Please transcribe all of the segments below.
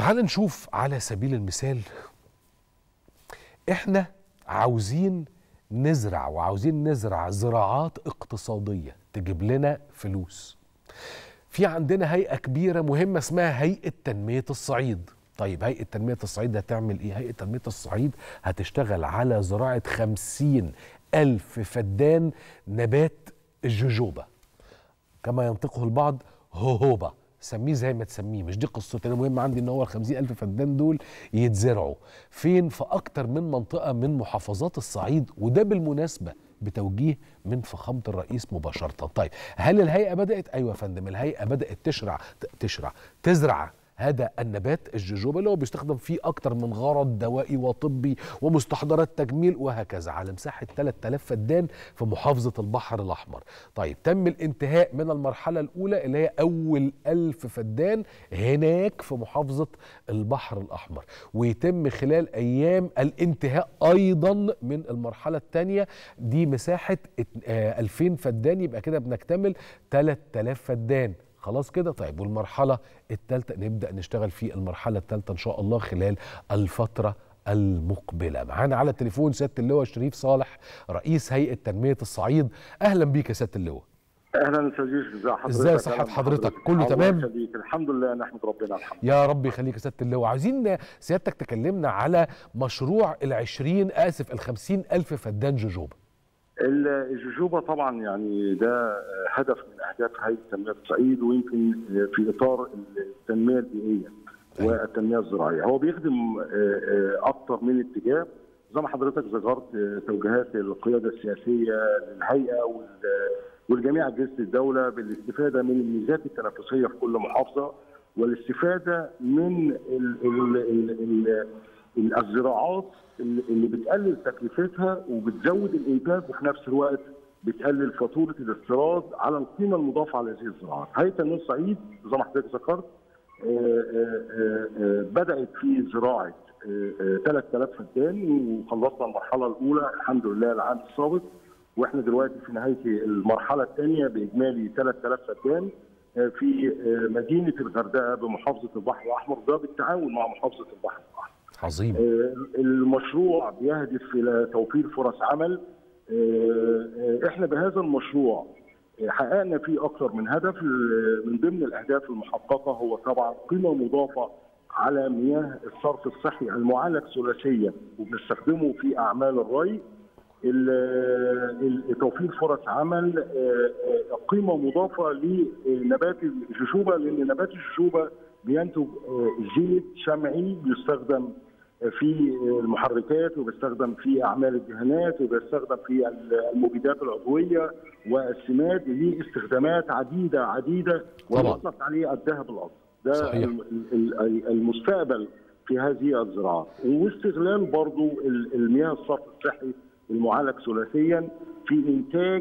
تعال نشوف على سبيل المثال احنا عاوزين نزرع وعاوزين نزرع زراعات اقتصادية تجيب لنا فلوس في عندنا هيئة كبيرة مهمة اسمها هيئة تنمية الصعيد طيب هيئة تنمية الصعيد هتعمل ايه؟ هيئة تنمية الصعيد هتشتغل على زراعة خمسين ألف فدان نبات الجوجوبا كما ينطقه البعض هوهوبا سميه زي ما تسميه مش دي قصتي انا المهم عندي ان هو ال ألف فدان دول يتزرعوا فين في اكتر من منطقه من محافظات الصعيد وده بالمناسبه بتوجيه من فخامه الرئيس مباشره طيب هل الهيئه بدات ايوه يا فندم الهيئه بدات تشرع تشرع تزرع هذا النبات الجوجوبا اللي هو بيستخدم فيه أكتر من غرض دوائي وطبي ومستحضرات تجميل وهكذا على مساحة 3000 فدان في محافظة البحر الأحمر طيب تم الانتهاء من المرحلة الأولى اللي هي أول ألف فدان هناك في محافظة البحر الأحمر ويتم خلال أيام الانتهاء أيضا من المرحلة الثانية دي مساحة 2000 فدان يبقى كده بنكتمل 3000 فدان خلاص كده طيب والمرحله الثالثه نبدا نشتغل في المرحله الثالثه ان شاء الله خلال الفتره المقبله معانا على التليفون سياده اللواء شريف صالح رئيس هيئه تنميه الصعيد اهلا بيك يا سياده اللواء اهلا استاذ يوسف ازي حضرتك ازاي صحه حضرتك كله تمام يخليك الحمد لله نحمد ربنا الحمد يا رب يخليك يا سياده اللواء عايزين سيادتك تكلمنا على مشروع ال20 اسف ال50 الف فدان جوجوبا الجوجوبا طبعا يعني ده هدف من اهداف هيئه تنميه الصعيد ويمكن في اطار التنميه البيئيه والتنميه الزراعيه هو بيخدم اكثر من اتجاه زي ما حضرتك ذكرت توجيهات القياده السياسيه للهيئه والجميع اجهزه الدوله بالاستفاده من الميزات التنافسيه في كل محافظه والاستفاده من ال ال ال ال الزراعات اللي بتقلل تكلفتها وبتزود الانتاج وفي نفس الوقت بتقلل فاتوره الاستيراد على القيمه المضافه على هذه الزراعات. هيئه تنميه الصعيد زي ما حضرتك ذكرت بدات في زراعه 3000 فدان وخلصنا المرحله الاولى الحمد لله العام السابق واحنا دلوقتي في نهايه المرحله الثانيه باجمالي 3000 فدان في مدينه الغردقه بمحافظه البحر الاحمر ده بالتعاون مع محافظه البحر الاحمر. عظيم المشروع بيهدف الى توفير فرص عمل احنا بهذا المشروع حققنا فيه اكثر من هدف من ضمن الاهداف المحققه هو طبعا قيمه مضافه على مياه الصرف الصحي المعالج ثلاثيا وبنستخدمه في اعمال الري توفير فرص عمل قيمه مضافه لنبات الجشوبه لان نبات الجشوبه بينتج زيت شمعي بيستخدم في المحركات وبيستخدم في اعمال الدهانات وبيستخدم في المبيدات العضويه والسماد ليه استخدامات عديده عديده ويطلق عليه الذهب الابيض ده صحيح. المستقبل في هذه الزراعات واستغلال برضو المياه الصرف الصحي المعالج ثلاثيا في انتاج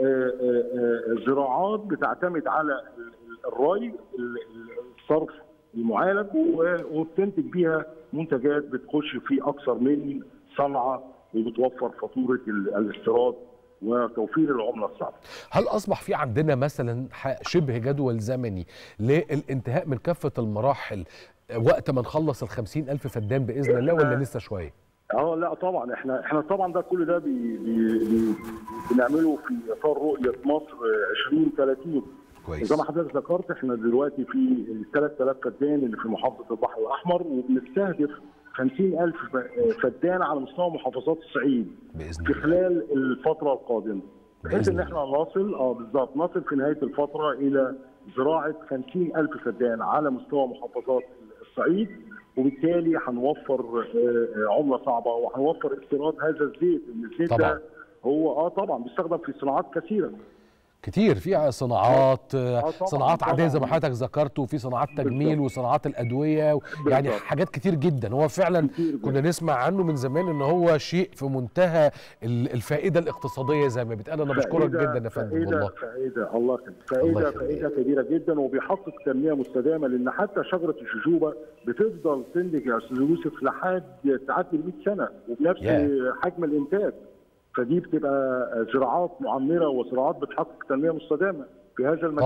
زراعات بتعتمد على الري الصرف المعالج وبتنتج بيها منتجات بتخش في اكثر من صنعه وبتوفر فاتوره الاستيراد وتوفير العمله الصعبه. هل اصبح في عندنا مثلا شبه جدول زمني للانتهاء من كافه المراحل وقت ما نخلص ال ألف فدان باذن الله ولا لسه شويه؟ اه لا طبعا احنا احنا طبعا ده كل ده بي بي بي بنعمله في اطار رؤيه مصر 2030 كويس زي ما حضرتك ذكرت احنا دلوقتي في ال 3000 فدان اللي في محافظه البحر الاحمر وبنستهدف 50000 فدان على مستوى محافظات الصعيد باذن في الله خلال الفتره القادمه بحيث بإذن ان احنا نصل اه بالظبط نصل في نهايه الفتره الى زراعه 50000 فدان على مستوى محافظات الصعيد وبالتالي هنوفر عمله صعبه وهنوفر استيراد هذا الزيت لان الزيت طبعاً. ده هو اه طبعا بيستخدم في صناعات كثيره كتير في صناعات طبعاً، صناعات عاديه زي ما طبعاً. حضرتك ذكرت وفي صناعات تجميل بالظبط. وصناعات الادويه و... يعني بالظبط. حاجات كتير جدا هو فعلا كتير جداً. كنا نسمع عنه من زمان ان هو شيء في منتهى ال- الفائده الاقتصاديه زي ما بيتقال انا بشكرك فائدة- جدا يا فندم فائدة والله فائدة الله يخليك الله فائدة يخليك. فائدة كبيرة جدا وبيحقق تنمية مستدامة لأن حتى شجرة الشجوبة بتفضل تنتج يا أستاذ يوسف لحد تعدي ال 100 سنة وبنفس ياه. حجم الإنتاج فدي بتبقى زراعات معمرة وزراعات بتحقق تنمية مستدامة في هذا المجال طبعا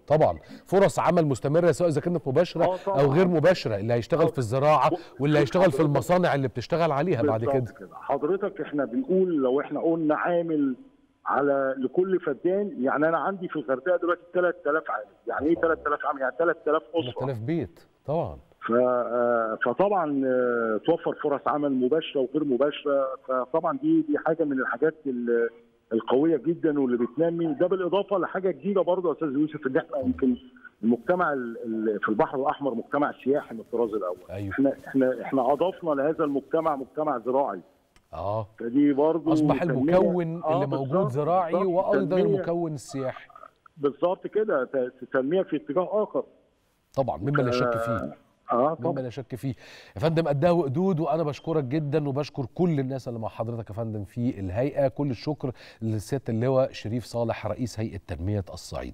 طبعا فرص عمل مستمره سواء اذا كانت مباشره آه طبعاً. او غير مباشره اللي هيشتغل في الزراعه واللي هيشتغل في المصانع اللي بتشتغل عليها بعد بالظبط كده حضرتك احنا بنقول لو احنا قلنا عامل على لكل فدان يعني انا عندي في الغردقه دلوقتي 3000 عامل يعني ايه 3000 عامل يعني 3000 اسره 3000 بيت طبعا ف- آه، فطبعا آه، توفر فرص عمل مباشره وغير مباشره فطبعا دي دي حاجه من الحاجات ال- القويه جدا واللي بتنمي ده بالاضافه لحاجه جديده برضه يا استاذ يوسف ان احنا يمكن المجتمع ال- ال- في البحر الاحمر مجتمع سياحي من الطراز الاول ايوه احنا احنا احنا اضفنا لهذا المجتمع مجتمع زراعي اه فدي برضه اصبح تنمية- المكون آه، اللي موجود بالظبط، زراعي بالظبط. وايضا تنمية- المكون السياحي بالظبط كده ت- تنميه في اتجاه اخر طبعا مما لا شك فيه اه مما طبعا لا شك فيه يا فندم قدها وقدود وانا بشكرك جدا وبشكر كل الناس اللي مع حضرتك يا فندم في الهيئه كل الشكر لسياده اللواء شريف صالح رئيس هيئه تنميه الصعيد